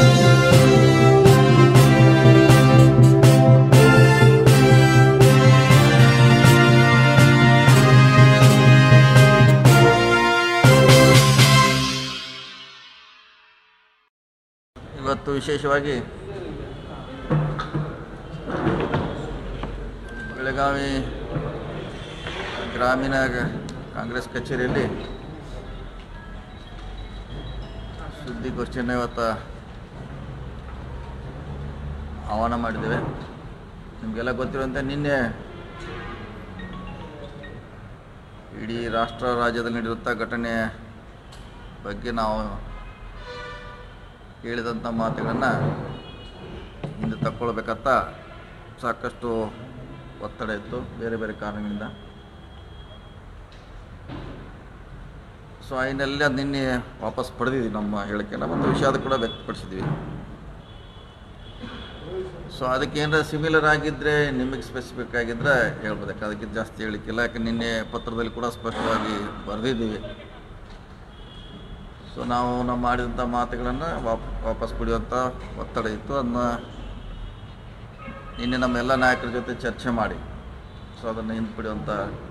ಇವತ್ತು ವಿಶೇಷವಾಗಿ ಬೆಳಗಾವಿ ಗ್ರಾಮೀಣ ಗ- ಕಾಂಗ್ರೆಸ್ ಕಚೇರಿಯಲ್ಲಿ ಸುದ್ದಿಗೋಷ್ಠಿಯನ್ನು ಇವತ್ತು ಆಹ್ವಾನ ಮಾಡಿದ್ದೇವೆ ನಿಮಗೆಲ್ಲ ಗೊತ್ತಿರುವಂತೆ ನಿನ್ನೆ ಇಡೀ ರಾಷ್ಟ್ರ ರಾಜ್ಯದಲ್ಲಿ ನಡೆಯುವಂಥ ಘಟನೆ ಬಗ್ಗೆ ನಾವು ಹೇಳಿದಂಥ ಮಾತುಗಳನ್ನು ಹಿಂದೆ ತಕ್ಕೊಳ್ಬೇಕಂತ ಸಾಕಷ್ಟು ಒತ್ತಡ ಇತ್ತು ಬೇರೆ ಬೇರೆ ಕಾರಣಗಳಿಂದ ಸೊ ಅದನ್ನೆಲ್ಲ ನಿನ್ನೆ ವಾಪಸ್ ಪಡೆದಿದ್ವಿ ನಮ್ಮ ಹೇಳಿಕೆನ ಮತ್ತು ವಿಷಾದ ಕೂಡ ವ್ಯಕ್ತಪಡಿಸಿದ್ವಿ ಸೊ ಅದಕ್ಕೆ ಏನಾರ ಸಿಮಿಲರ್ ಆಗಿದ್ದರೆ ನಿಮಗೆ ಸ್ಪೆಸಿಫಿಕ್ ಆಗಿದ್ದರೆ ಹೇಳ್ಬೋದಕ್ಕೆ ಅದಕ್ಕಿಂತ ಜಾಸ್ತಿ ಹೇಳಿಕ್ಕಿಲ್ಲ ಯಾಕೆ ನಿನ್ನೆ ಪತ್ರದಲ್ಲಿ ಕೂಡ ಸ್ಪಷ್ಟವಾಗಿ ಬರೆದಿದ್ದೀವಿ ಸೊ ನಾವು ನಾವು ಮಾಡಿದಂಥ ಮಾತುಗಳನ್ನು ವಾಪ್ ವಾಪಸ್ ಪಡೆಯುವಂಥ ಒತ್ತಡ ಇತ್ತು ಅದನ್ನ ನಿನ್ನೆ ನಮ್ಮೆಲ್ಲ ನಾಯಕರ ಜೊತೆ ಚರ್ಚೆ ಮಾಡಿ ಸೊ ಅದನ್ನು ಹಿಂಪಡೆಯುವಂಥ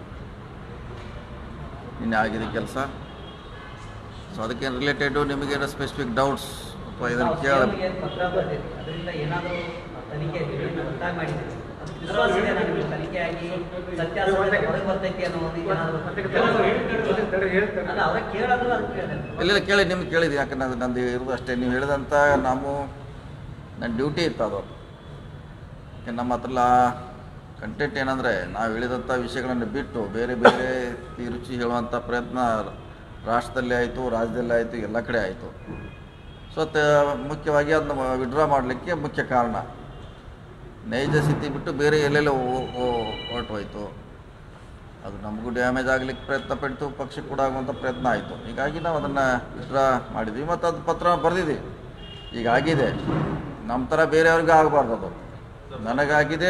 ನಿನ್ನೆ ಆಗಿದೆ ಕೆಲಸ ಸೊ ಅದಕ್ಕೆ ರಿಲೇಟೆಡು ನಿಮಗೇನೋ ಸ್ಪೆಸಿಫಿಕ್ ಡೌಟ್ಸ್ ಅಥವಾ ಇದನ್ನು ಕೇಳ ನಿಮಗೆ ಪತ್ರ ಬರೆದಿದೆ ಅದರಿಂದ ಏನಾದರೂ ತನಿಖೆ ಏನು ಒತ್ತಾಯ ಮಾಡಿದ್ದೀರಿ ಅದು ವಿಶ್ವಾಸ ಇದೆ ನನಗೆ ತನಿಖೆಯಾಗಿ ಸತ್ಯಾಸತ್ಯತೆ ಹೊರಗೆ ಬರ್ತೈತಿ ಅನ್ನೋ ಒಂದು ಏನಾದರೂ ಅಲ್ಲ ಅವ್ರ ಕೇಳೋದು ಅದಕ್ಕೆ ಕೇಳಿದೆ ಇಲ್ಲ ಕೇಳಿ ನಿಮ್ಗೆ ಕೇಳಿದ್ವಿ ಯಾಕಂದ್ರೆ ಅದು ನಂದು ಇರೋದು ಅಷ್ಟೇ ನೀವು ಹೇಳಿದಂಥ ನಾವು ನನ್ನ ಡ್ಯೂಟಿ ಇತ್ತು ಅದು ಯಾಕೆ ನಮ್ಮ ಹತ್ರ ಕಂಟೆಂಟ್ ಏನಂದರೆ ನಾವು ಹೇಳಿದಂಥ ವಿಷಯಗಳನ್ನು ಬಿಟ್ಟು ಬೇರೆ ಬೇರೆ ಈ ರುಚಿ ಹೇಳುವಂಥ ಪ್ರಯತ್ನ ರಾಷ್ಟ್ರದಲ್ಲಿ ಆಯಿತು ರಾಜ್ಯದಲ್ಲಿ ಆಯಿತು ಎಲ್ಲ ಕಡೆ ಆಯಿತು ಸೊ ತ ಮುಖ್ಯವಾಗಿ ಅದನ್ನ ವಿಡ್ರಾ ಮಾಡಲಿಕ್ಕೆ ಮುಖ್ಯ ಕಾರಣ ನೈಜ ಸ್ಥಿತಿ ಬಿಟ್ಟು ಬೇರೆ ಎಲ್ಲೆಲ್ಲೋ ಹೊರಟೋಯ್ತು ಅದು ನಮಗೂ ಡ್ಯಾಮೇಜ್ ಆಗ್ಲಿಕ್ಕೆ ಪ್ರಯತ್ನ ಪಡ್ತು ಪಕ್ಷಕ್ಕೆ ಕೂಡ ಆಗುವಂಥ ಪ್ರಯತ್ನ ಆಯಿತು ಹೀಗಾಗಿ ನಾವು ಅದನ್ನು ವಿಡ್ರಾ ಮಾಡಿದ್ವಿ ಮತ್ತು ಅದು ಪತ್ರ ಬರೆದಿದ್ವಿ ಈಗ ಆಗಿದೆ ನಮ್ಮ ಥರ ಬೇರೆಯವ್ರಿಗೆ ಆಗಬಾರ್ದು ಅದು ನನಗಾಗಿದೆ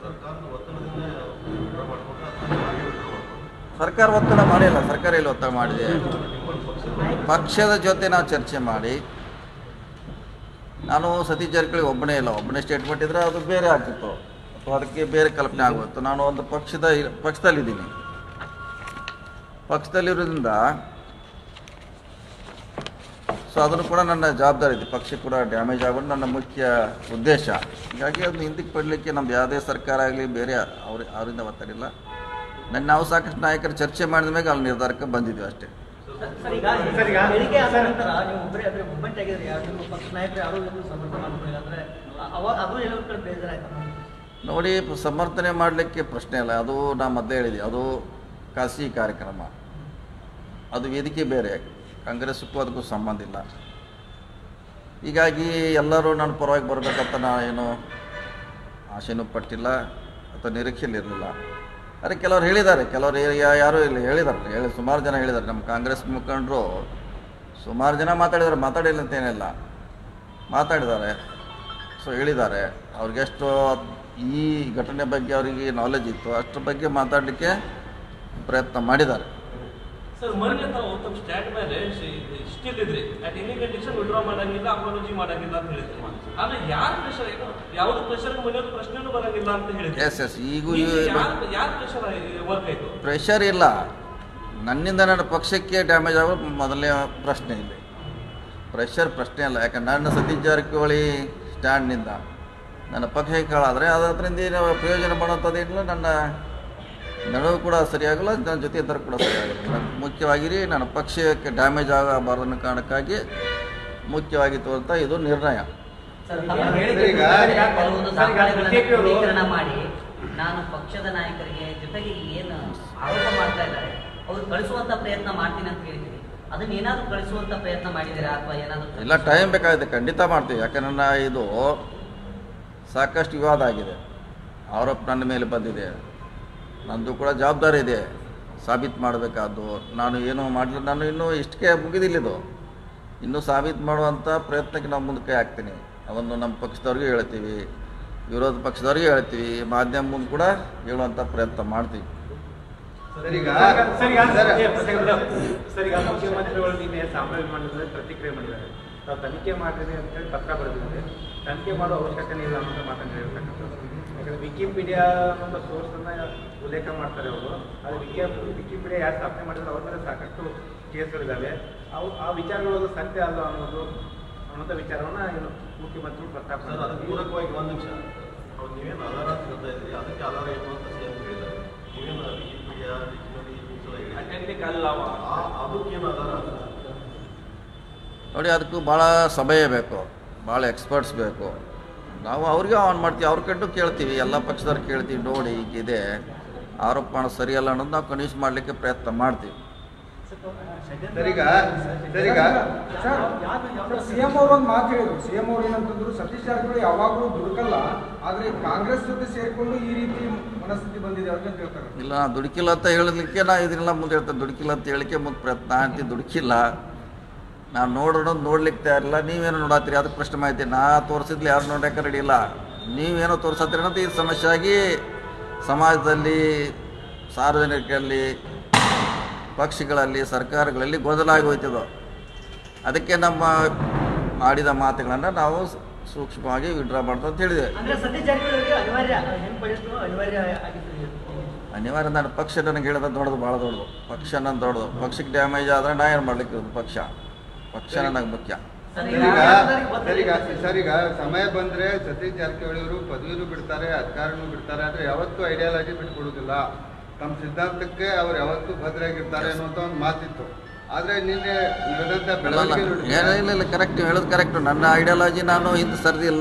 ಸರ್ಕಾರ ಒತ್ತಡ ಮಾಡಿಲ್ಲ ಸರ್ಕಾರ ಎಲ್ಲಿ ಒತ್ತಡ ಮಾಡಿದೆ ಪಕ್ಷದ ಜೊತೆ ನಾವು ಚರ್ಚೆ ಮಾಡಿ ನಾನು ಸತೀಶ್ ಜಾರಕಿಹೊಳಿ ಒಬ್ಬನೇ ಇಲ್ಲ ಒಬ್ಬನೇ ಸ್ಟೇಟ್ಮೆಂಟ್ ಇದ್ದರೆ ಅದು ಬೇರೆ ಆಗ್ತಿತ್ತು ಅಥವಾ ಅದಕ್ಕೆ ಬೇರೆ ಕಲ್ಪನೆ ಆಗೋಯ್ತು ನಾನು ಒಂದು ಪಕ್ಷದ ಪಕ್ಷದಲ್ಲಿದ್ದೀನಿ ಪಕ್ಷದಲ್ಲಿರೋದ್ರಿಂದ ಸೊ ಅದನ್ನು ಕೂಡ ನನ್ನ ಜವಾಬ್ದಾರಿ ಇದೆ ಪಕ್ಷಕ್ಕೆ ಕೂಡ ಡ್ಯಾಮೇಜ್ ಆಗೋದು ನನ್ನ ಮುಖ್ಯ ಉದ್ದೇಶ ಹೀಗಾಗಿ ಅದನ್ನು ಹಿಂದಕ್ಕೆ ಪಡಲಿಕ್ಕೆ ನಮ್ದು ಯಾವುದೇ ಸರ್ಕಾರ ಆಗಲಿ ಬೇರೆ ಅವ್ರ ಅವರಿಂದ ಒತ್ತಡಿಲ್ಲ ನನ್ನ ನಾವು ಸಾಕಷ್ಟು ನಾಯಕರು ಚರ್ಚೆ ಮಾಡಿದ ಮೇಲೆ ಅಲ್ಲಿ ನಿರ್ಧಾರಕ್ಕೆ ಬಂದಿದ್ವಿ ಅಷ್ಟೇ ಸರ್ ಈಗ ಬೆಳಿಗ್ಗೆ ಆದ ನಂತರ ನೀವು ಒಬ್ಬರೇ ಅಂದ್ರೆ ಮೂವ್ಮೆಂಟ್ ಆಗಿದ್ರೆ ಯಾರು ನಿಮ್ಮ ಪಕ್ಷ ನಾಯಕರು ಯಾರು ಎಲ್ಲೂ ಸಮರ್ಥನೆ ಮಾಡ್ಕೊಂಡಿಲ್ಲ ಅಂದ್ರೆ ಅವಾಗ ಅದು ಎಲ್ಲೋ ಕಡೆ ಬೇಜಾರಾಯ್ತು ನೋಡಿ ಸಮರ್ಥನೆ ಮಾಡಲಿಕ್ಕೆ ಪ್ರಶ್ನೆ ಇಲ್ಲ ಅದು ನಾ ಮೊದಲೇ ಹೇಳಿದೆ ಅದು ಖಾಸಗಿ ಕಾರ್ಯಕ್ರಮ ಅದು ವೇದಿಕೆ ಬೇರೆ ಕಾಂಗ್ರೆಸ್ಗೂ ಅದಕ್ಕೂ ಸಂಬಂಧ ಇಲ್ಲ ಹೀಗಾಗಿ ಎಲ್ಲರೂ ನನ್ನ ಪರವಾಗಿ ಬರಬೇಕಂತ ನಾನು ಏನು ಆಸೆನೂ ಪಟ್ಟಿಲ್ಲ ಅಥವಾ ನಿರೀಕ್ಷೆಯಲ್ಲಿ ಇರಲಿಲ್ಲ ಆದರೆ ಕೆಲವ್ರು ಹೇಳಿದ್ದಾರೆ ಕೆಲವರು ಯಾ- ಯಾರೂ ಇಲ್ಲ ಹೇಳಿದ್ದಾರೆ ಹೇಳಿ ಸುಮಾರು ಜನ ಹೇಳಿದ್ದಾರೆ ನಮ್ಮ ಕಾಂಗ್ರೆಸ್ ಮುಖಂಡರು ಸುಮಾರು ಜನ ಮಾತಾಡಿದ್ದಾರೆ ಮಾತಾಡಿಲ್ಲ ಅಂತೇನಿಲ್ಲ ಮಾತಾಡಿದ್ದಾರೆ ಸೊ ಹೇಳಿದ್ದಾರೆ ಅವ್ರಿಗೆಷ್ಟು ಈ ಘಟನೆ ಬಗ್ಗೆ ಅವರಿಗೆ ನಾಲೆಜ್ ಇತ್ತು ಅದ್ರ ಬಗ್ಗೆ ಮಾತಾಡಲಿಕ್ಕೆ ಪ್ರಯತ್ನ ಮಾಡಿದ್ದಾರೆ ಸರ್ ಮೊನ್ನೆ ತಾವು ತಮ್ಮ ಸ್ಟ್ಯಾಂಡ್ ಮೇಲೆ ಸ್ಟಿಲ್ ಇದ್ರಿ ಅಟ್ ಎನಿ ಕಂಡೀಷನ್ ವಿಡ್ರಾ ಮಾಡಂಗಿಲ್ಲ ಅಪಾಲಜಿ ಮಾಡಂಗಿಲ್ಲ ಅಂತ ಹೇಳಿದ್ರಿ ಆದ್ರೆ ಯಾರ ಪ್ರೆಷರ್ ಏನು ಯಾವ್ದು ಪ್ರೆಷರ್ ಮನೆಯವ್ರ ಪ್ರಶ್ನೆನೂ ಬರಂಗಿಲ್ಲ ಅಂತ ಹೇಳಿದ್ರಿ ಎಸ್ ಎಸ್ ಈಗೂ ಯಾರ ಯಾರ ಪ್ರೆಷರ್ ವರ್ಕ್ ಆಯ್ತು ಪ್ರೆಷರ್ ಇಲ್ಲ ನನ್ನಿಂದ ನನ್ನ ಪಕ್ಷಕ್ಕೆ ಡ್ಯಾಮೇಜ್ ಆಗೋ ಮೊದಲನೇ ಪ್ರಶ್ನೆ ಇಲ್ಲ ಪ್ರೆಷರ್ ಪ್ರಶ್ನೆ ಅಲ್ಲ ಯಾಕಂದ್ರೆ ನನ್ನ ಸತೀಶ್ ಜಾರಕಿಹೊಳಿ ಸ್ಟ್ಯಾಂಡ್ನಿಂದ ನನ್ನ ಪಕ್ಷಕ್ಕೆ ಕಾಳಾದರೆ ಅದರಿಂದ ಏನು ಪ್ರಯೋಜನ ಮಾಡೋಂಥದ್ದೇನಿಲ್ಲ ನನ್ನ ನನಗೂ ಕೂಡ ಸರಿಯಾಗಲ್ಲ ನನ್ನ ಜೊತೆ ಇದ್ದರೂ ಕೂಡ ಸರಿಯಾಗಲ್ಲ ನನ್ನ ಮುಖ್ಯವಾಗಿ ನನ್ನ ಪಕ್ಷಕ್ಕೆ ಡ್ಯಾಮೇಜ್ ಆಗಬಾರ್ದು ಅನ್ನೋ ಕಾರಣಕ್ಕಾಗಿ ಮುಖ್ಯವಾಗಿತ್ತು ಅಂತ ಇದು ನಿರ್ಣಯ ಸರ್ ತಮ್ಮ ಹೇಳಿಕೆ ಕೆಲವೊಂದು ದಾಖಲೆಗಳನ್ನು ಕ್ರೋಢೀಕರಣ ಮಾಡಿ ನಾನು ಪಕ್ಷದ ನಾಯಕರಿಗೆ ಜೊತೆಗೆ ಏನು ಆರೋಪ ಮಾಡ್ತಾ ಇದ್ದಾರೆ ಅವ್ರು ಕಳಿಸುವಂತ ಪ್ರಯತ್ನ ಮಾಡ್ತೀನಿ ಅಂತ ಹೇಳಿದ್ದೀರಿ ಅದನ್ನ ಏನಾದ್ರು ಕಳಿಸುವಂತ ಪ್ರಯತ್ನ ಮಾಡಿದ್ದೀರಾ ಅಥವಾ ಏನಾದ್ರು ಇಲ್ಲ ಟೈಮ್ ಬೇಕಾಗುತ್ತೆ ಖಂಡಿತ ಮಾಡ್ತೀವಿ ಯಾಕಂದ್ರೆ ನಾ ಇದು ಸಾಕಷ್ಟು ವಿವಾದ ಆಗಿದೆ ಆರೋಪ ನನ್ನ ಮೇಲೆ ಬಂದಿದೆ ನಂದು ಕೂಡ ಜವಾಬ್ದಾರಿ ಇದೆ ಸಾಬೀತು ಮಾಡಬೇಕಾದ್ದು ನಾನು ಏನು ಮಾಡಲಿಲ್ಲ ನಾನು ಇನ್ನೂ ಇಷ್ಟಕ್ಕೆ ಮುಗಿದಿಲ್ಲ ಇದು ಇನ್ನೂ ಸಾಬೀತು ಮಾಡುವಂಥ ಪ್ರಯತ್ನಕ್ಕೆ ನಾವು ಮುಂದಕ್ಕೆ ಹಾಕ್ತೀನಿ ಅದನ್ನು ನಮ್ಮ ಪಕ್ಷದವ್ರಿಗೂ ಹೇಳ್ತೀವಿ ವಿರೋಧ ಪಕ್ಷದವ್ರಿಗೂ ಹೇಳ್ತೀವಿ ಮಾಧ್ಯಮ ಮುಂದೆ ಕೂಡ ಹೇಳುವಂಥ ಪ್ರಯತ್ನ ಮಾಡ್ತೀವಿ ಸರಿಗ ಸರಿಗ ಸರ್, ಸರಿಗ ಮುಖ್ಯಮಂತ್ರಿಗಳು ನಿನ್ನೆ ಸಾಂಬಾರ್ ವಿಮಾನದಲ್ಲಿ ಪ್ರತಿಕ್ರಿಯೆ ಮಾಡಿದ್ದಾರೆ ನಾವು ತನಿಖೆ ಮಾಡಿರಿ ಅಂತೇಳಿ ಪತ್ರ ಬರೆದಿದ್ವಿ ತನಿಖೆ ಮಾಡೋ ಅವಶ್ಯಕತೆ ಇಲ್ಲ ಅಂತ ಮಾತನ್ನು ಹೇಳಿರ್ತಕ್ಕಂಥದ್ದು ಯಾಕಂದ್ರೆ ವಿಕಿಪೀಡಿಯಾ ಅನ್ನೋ ಸೋರ್ಸನ್ನು ಉಲ್ಲೇಖ ಮಾಡ್ತಾರೆ ಅವರು ಅದು ವಿಕಿ ವಿಕಿಪೀಡಿಯಾ ಯಾರು ಸ್ಥಾಪನೆ ಮಾಡಿದ್ರೆ ಅವ್ರ ಮೇಲೆ ಸಾಕಷ್ಟು ಕೇಸ್ಗಳಿದ್ದಾವೆ ಅವು ಆ ವಿಚಾರಗಳು ಸತ್ಯ ಅಲ್ಲ ಅನ್ನೋದು ಅನ್ನೋಂಥ ವಿಚಾರವನ್ನು ಏನು ಮುಖ್ಯಮಂತ್ರಿಗಳು ಪ್ರಸ್ತಾಪ ಸರ್ ಅದಕ್ಕೆ ಮಾಡಿದ್ರು. ಪೂರಕವಾಗಿ ಒಂದು ನಿಮಿಷ ಅವ್ರು ನೀವೇನು ಆಧಾರ ಅಂತ ಹೇಳ್ತಾ ಇದ್ರಿ ಅದಕ್ಕೆ ಆಧಾರ ಏನು ಅಂತ ಸಿ ಎಂ ಹೇಳಿದ್ದಾರೆ ನೀವೇನು ವಿಕಿಪೀಡಿಯಾ ಡಿಕ್ಷನರಿ ಬುಕ್ಸ್ ಎಲ್ಲ ಹೇಳಿದ್ರಿ. ಅಟೆಂಡಿಕ್ ಅಲ್ಲವ ಆ- ಅದಕ್ಕೇನು ಆಧಾರ ಅಂತ ನೋಡಿ ಅದಕ್ಕೂ ಭಾಳ ಸಮಯ ಬೇಕು ಭಾಳ ಎಕ್ಸ್ಪರ್ಟ್ಸ್ ಬೇಕು ನಾವು ಅವ್ರಿಗೆ ಆನ್ ಮಾಡ್ತೀವಿ ಅವ್ರ ಕಟ್ಟು ಕೇಳ್ತೀವಿ ಎಲ್ಲ ಪಕ್ಷದವ್ರು ಕೇಳ್ತೀವಿ ನೋಡಿ ಹೀಗಿದೆ ಆರೋಪ ಮಾಡೋದು ಸರಿಯಲ್ಲ ಅನ್ನೋದು ನಾವು ಕನ್ವಿನ್ಸ್ ಮಾಡಲಿಕ್ಕೆ ಪ್ರಯತ್ನ ಮಾಡ್ತೀವಿ ಸರಿಗ ಸರಿಗ ಸಿಎಂ ಅವರು ಒಂದು ಮಾತು ಹೇಳಿದ್ರು ಸಿಎಂ ಅವ್ರು ಏನಂತಂದ್ರು ಸತೀಶ್ ಜಾರಕಿಹೊಳಿ ಯಾವಾಗಲೂ ದುಡುಕಲ್ಲ ಆದ್ರೆ ಕಾಂಗ್ರೆಸ್ ಜೊತೆ ಸೇರ್ಕೊಂಡು ಈ ರೀತಿ ಮನಸ್ಥಿತಿ ಬಂದಿದೆ ಅವ್ರಿಗೆ ಅಂತ ಹೇಳ್ತಾರೆ ಇಲ್ಲ ನಾ ದುಡುಕಿಲ್ಲ ಅಂತ ಹೇಳಲಿಕ್ಕೆ ನಾ ಇದನ್ನೆಲ್ಲ ಮುಂದೆ ಹೇಳ್ತೇನೆ ದುಡುಕಿಲ್ಲ ಅಂತ ಹೇಳಿಕೆ ಮುಂದೆ ಪ್ರಯತ್ನ ಅಂತೀನಿ ದುಡುಕಿಲ್ಲ ನಾನು ನೋಡೋಣ ನೋಡ್ಲಿಕ್ಕೆ ತಯಾರಿಲ್ಲ ನೀವೇನೋ ನೋಡತ್ತೀರಿ ಅದಕ್ಕೆ ಪ್ರಶ್ನೆ ಮಾಹಿತಿ ನಾ ತೋರಿಸಿದ್ಲಿ ಯಾರು ನೋಡಕ್ಕೆ ರೆಡಿ ಇಲ್ಲ ನೀವೇನೋ ತೋರಿಸತ್ತೀರಿ ಅಂತ ಇದು ಸಮಸ್ಯೆ ಆಗಿ ಸಮಾಜದಲ್ಲಿ ಸಾರ್ವಜನಿಕರಲ್ಲಿ ಪಕ್ಷಗಳಲ್ಲಿ ಸರ್ಕಾರಗಳಲ್ಲಿ ಗೊಂದಲ ಆಗಿ ಹೋಯ್ತದ ಅದಕ್ಕೆ ನಮ್ಮ ಆಡಿದ ಮಾತುಗಳನ್ನು ನಾವು ಸೂಕ್ಷ್ಮವಾಗಿ ವಿಡ್ರಾ ಮಾಡ್ತಾ ಅಂತ ಹೇಳಿದೆ ಅಂದ್ರೆ ಸತೀಶ್ ಜಾರಕಿಹೊಳಿ ಅವರಿಗೆ ಅನಿವಾರ್ಯ ಹಿಂಪಡೆಯುವುದು ಅನಿವಾರ್ಯ ಆಗಿತ್ತು ಅನಿವಾರ್ಯ ನನ್ನ ಪಕ್ಷ ನನಗೆ ಹೇಳೋದು ದೊಡ್ಡದು ಭಾಳ ದೊಡ್ಡದು ಪಕ್ಷ ನನ್ನ ದೊಡ್ಡದು ಪಕ್ಷಕ್ಕೆ ಡ್ಯಾಮೇಜ್ ಆದರೆ ನಾ ಏನು ಮಾಡ್ಲಿಕ್ಕೆ ಇರೋದು ಪಕ್ಷ ಪಕ್ಷ ನನಗೆ ಮುಖ್ಯ ಸರಿಗ ಸರಿಗ ಸರಿಗ ಸಮಯ ಬಂದ್ರೆ ಸತೀಶ್ ಜಾರಕಿಹೊಳಿ ಅವರು ಪದವಿನೂ ಬಿಡ್ತಾರೆ ಅಧಿಕಾರನೂ ಬಿಡ್ತಾರೆ ಆದ್ರೆ ಯಾವತ್ತೂ ಐಡಿಯಾಲಜಿ ಬಿಟ್ಕೊಡುದಿಲ್ಲ ತಮ್ಮ ಸಿದ್ಧಾಂತಕ್ಕೆ ಅವ್ರು ಯಾವತ್ತೂ ಭದ್ರಾಗಿರ್ತಾರೆ ಅನ್ನುವಂಥ ಒಂದು ಮಾತಿತ್ತು ಆದ್ರೆ ನಿನ್ನೆ ನಡೆದಂತ ಇಲ್ಲ ಬೆಳವಣಿಗೆ ಇಲ್ಲ ನೋಡಿದ್ರೆ ಇಲ್ಲ ಇಲ್ಲ ಕರೆಕ್ಟ್ ನೀವು ಹೇಳೋದು ಕರೆಕ್ಟು ನನ್ನ ಐಡಿಯಾಲಜಿ ನಾನು ಹಿಂದೆ ಸರಿದಿಲ್ಲ